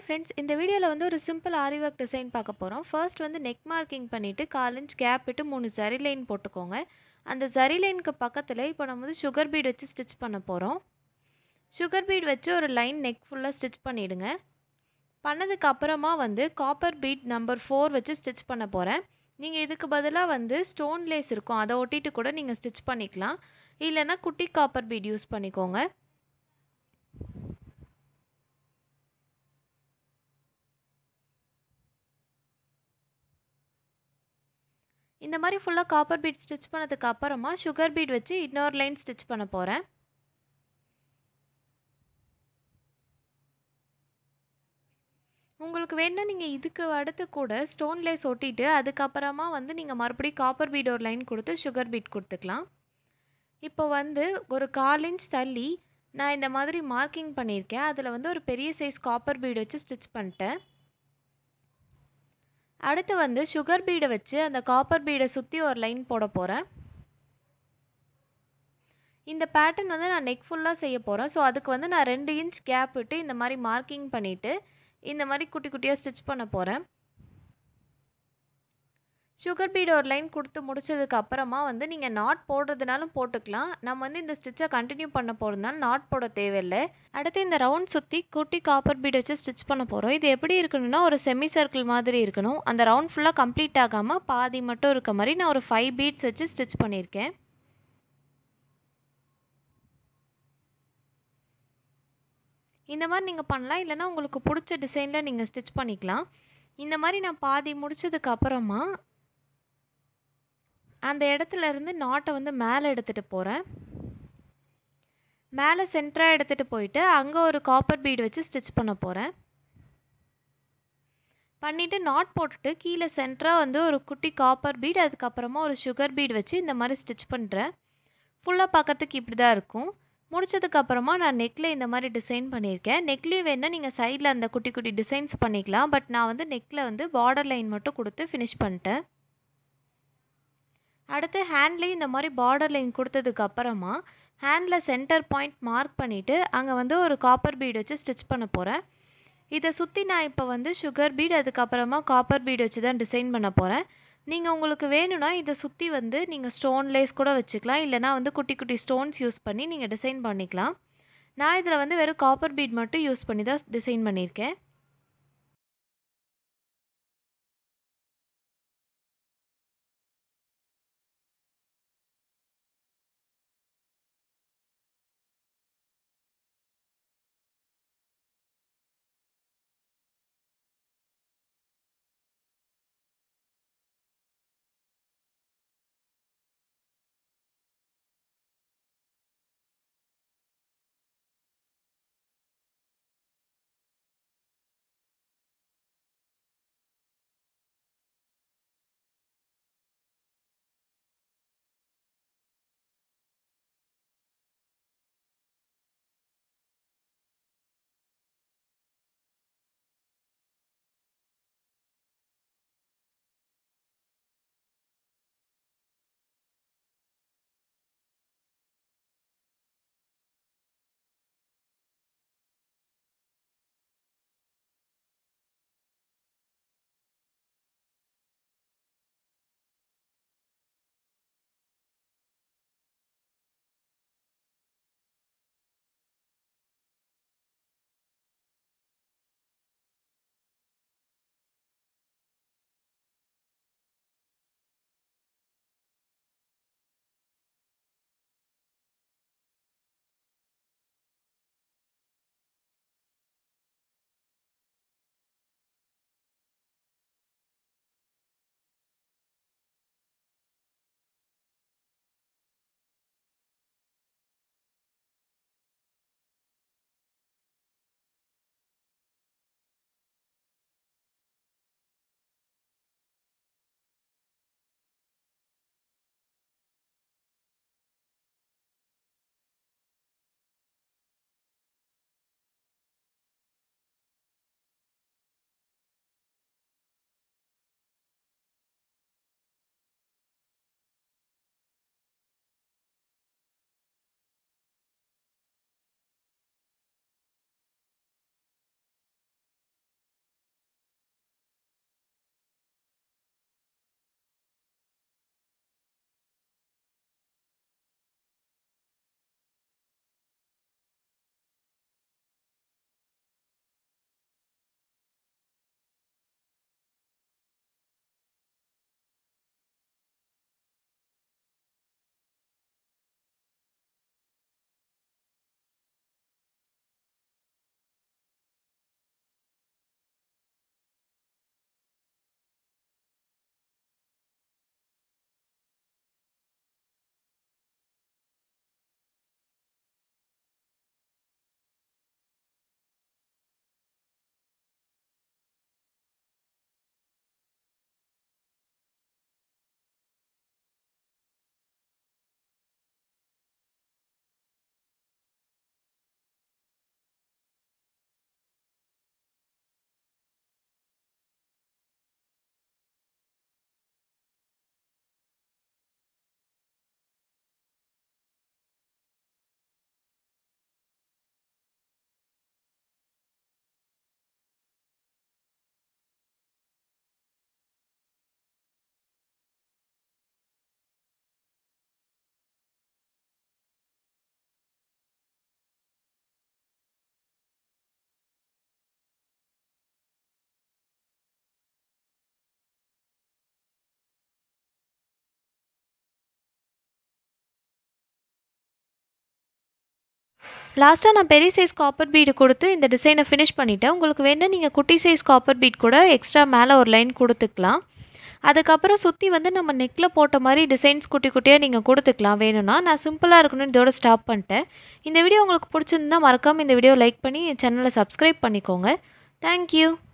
friends இந்த வீடியோவில் வந்து ஒரு சிம்பிள் ஆரி ஒர்க் டிசைன் பார்க்க போகிறோம் ஃபர்ஸ்ட் வந்து நெக் மார்க்கிங் பண்ணிவிட்டு கால் இன்ச் கேப் விட்டு மூணு சரி லைன் போட்டுக்கோங்க அந்த சரி லைனுக்கு பக்கத்தில் இப்போ நம்ம வந்து சுகர் பீட் வச்சு ஸ்டிச் பண்ண போகிறோம் சுகர் பீட் வச்சு ஒரு லைன் நெக் ஃபுல்லாக ஸ்டிச் பண்ணிவிடுங்க பண்ணதுக்கு அப்புறமா வந்து காப்பர் பீட் நம்பர் ஃபோர் வச்சு ஸ்டிச் பண்ண போகிறேன் நீங்கள் இதுக்கு பதிலாக வந்து ஸ்டோன் லேஸ் இருக்கும் அதை ஒட்டிட்டு கூட நீங்கள் ஸ்டிச் பண்ணிக்கலாம் இல்லைன்னா குட்டி காப்பர் பீட் யூஸ் பண்ணிக்கோங்க இந்த மாதிரி ஃபுல்லாக காப்பர் பீட் ஸ்டிச் பண்ணதுக்கு அப்புறமா சுகர் பீட் வச்சு இன்னொரு லைன் ஸ்டிச் பண்ண போகிறேன் உங்களுக்கு வேணால் நீங்கள் இதுக்கு அடுத்து கூட ஸ்டோன் லேஸ் ஒட்டிட்டு அதுக்கப்புறமா வந்து நீங்கள் மறுபடியும் காப்பர் பீட் ஒரு லைன் கொடுத்து சுகர் பீட் கொடுத்துக்கலாம் இப்போ வந்து ஒரு கால் இன்ச் தள்ளி நான் இந்த மாதிரி மார்க்கிங் பண்ணியிருக்கேன் அதில் வந்து ஒரு பெரிய சைஸ் காப்பர் பீடு வச்சு ஸ்டிச் பண்ணிட்டேன் அடுத்து வந்து சுகர் பீடை வச்சு அந்த காப்பர் பீடை சுற்றி ஒரு லைன் போட போகிறேன் இந்த பேட்டர்ன் வந்து நான் நெக் ஃபுல்லாக செய்ய போகிறேன் ஸோ அதுக்கு வந்து நான் ரெண்டு இன்ச் கேப் விட்டு இந்த மாதிரி மார்க்கிங் பண்ணிவிட்டு இந்த மாதிரி குட்டி குட்டியாக ஸ்டிச் பண்ண போகிறேன் சுகர் பீடு ஒரு லைன் கொடுத்து முடிச்சதுக்கு அப்புறமா வந்து நீங்கள் நாட் போடுறதுனாலும் போட்டுக்கலாம் நம்ம வந்து இந்த ஸ்டிச்சை கண்டினியூ பண்ண போகிறதுனால நாட் போட தேவையில்லை அடுத்து இந்த ரவுண்ட் சுற்றி குட்டி காப்பர் பீடு வச்சு ஸ்டிச் பண்ண போகிறோம் இது எப்படி இருக்கணும்னா ஒரு செமி சர்க்கிள் மாதிரி இருக்கணும் அந்த ரவுண்ட் ஃபுல்லாக கம்ப்ளீட் ஆகாமல் பாதி மட்டும் இருக்க மாதிரி நான் ஒரு ஃபைவ் பீட்ஸ் வச்சு ஸ்டிச் பண்ணியிருக்கேன் இந்த மாதிரி நீங்கள் பண்ணலாம் இல்லைனா உங்களுக்கு பிடிச்ச டிசைனில் நீங்கள் ஸ்டிச் பண்ணிக்கலாம் இந்த மாதிரி நான் பாதி முடிச்சதுக்கு அப்புறமா அந்த இடத்துல இருந்து நாட்டை வந்து மேலே எடுத்துகிட்டு போகிறேன் மேலே சென்டராக எடுத்துகிட்டு போயிட்டு அங்கே ஒரு காப்பர் பீடு வச்சு ஸ்டிச் பண்ண போகிறேன் பண்ணிவிட்டு நாட் போட்டுட்டு கீழே சென்டராக வந்து ஒரு குட்டி காப்பர் பீட் அதுக்கப்புறமா ஒரு சுகர் பீட் வச்சு இந்த மாதிரி ஸ்டிச் பண்ணுறேன் ஃபுல்லாக பார்க்கறதுக்கு இப்படி தான் இருக்கும் முடிச்சதுக்கப்புறமா நான் நெக்கில் இந்த மாதிரி டிசைன் பண்ணியிருக்கேன் நெக்லேயும் வேணால் நீங்கள் சைடில் அந்த குட்டி குட்டி டிசைன்ஸ் பண்ணிக்கலாம் பட் நான் வந்து நெக்கில் வந்து பார்டர் லைன் மட்டும் கொடுத்து ஃபினிஷ் பண்ணிட்டேன் அடுத்து ஹேண்ட்லேயும் இந்த மாதிரி பார்டர் லைன் கொடுத்ததுக்கு அப்புறமா ஹேண்டில் சென்டர் பாயிண்ட் மார்க் பண்ணிவிட்டு அங்கே வந்து ஒரு காப்பர் பீடு வச்சு ஸ்டிச் பண்ண போகிறேன் இதை சுற்றி நான் இப்போ வந்து சுகர் பீட் அதுக்கப்புறமா காப்பர் பீடு வச்சு தான் டிசைன் பண்ண போகிறேன் நீங்கள் உங்களுக்கு வேணும்னா இதை சுற்றி வந்து நீங்கள் ஸ்டோன் லேஸ் கூட வச்சுக்கலாம் இல்லைனா வந்து குட்டி குட்டி ஸ்டோன்ஸ் யூஸ் பண்ணி நீங்கள் டிசைன் பண்ணிக்கலாம் நான் இதில் வந்து வெறும் காப்பர் பீட் மட்டும் யூஸ் பண்ணி தான் டிசைன் பண்ணியிருக்கேன் லாஸ்ட்டாக நான் பெரிய சைஸ் காப்பர் பீடு கொடுத்து இந்த டிசைனை ஃபினிஷ் பண்ணிவிட்டேன் உங்களுக்கு வேணால் நீங்கள் குட்டி சைஸ் காப்பர் பீட் கூட எக்ஸ்ட்ரா மேலே ஒரு லைன் கொடுத்துக்கலாம் அதுக்கப்புறம் சுற்றி வந்து நம்ம நெக்கில் போட்ட மாதிரி டிசைன்ஸ் குட்டி குட்டியாக நீங்கள் கொடுத்துக்கலாம் வேணும்னா நான் சிம்பிளாக இருக்கணும்னு இதோட ஸ்டாப் பண்ணிட்டேன் இந்த வீடியோ உங்களுக்கு பிடிச்சிருந்தா மறக்காமல் இந்த வீடியோ லைக் பண்ணி என் சேனலை சப்ஸ்கிரைப் பண்ணிக்கோங்க தேங்க்யூ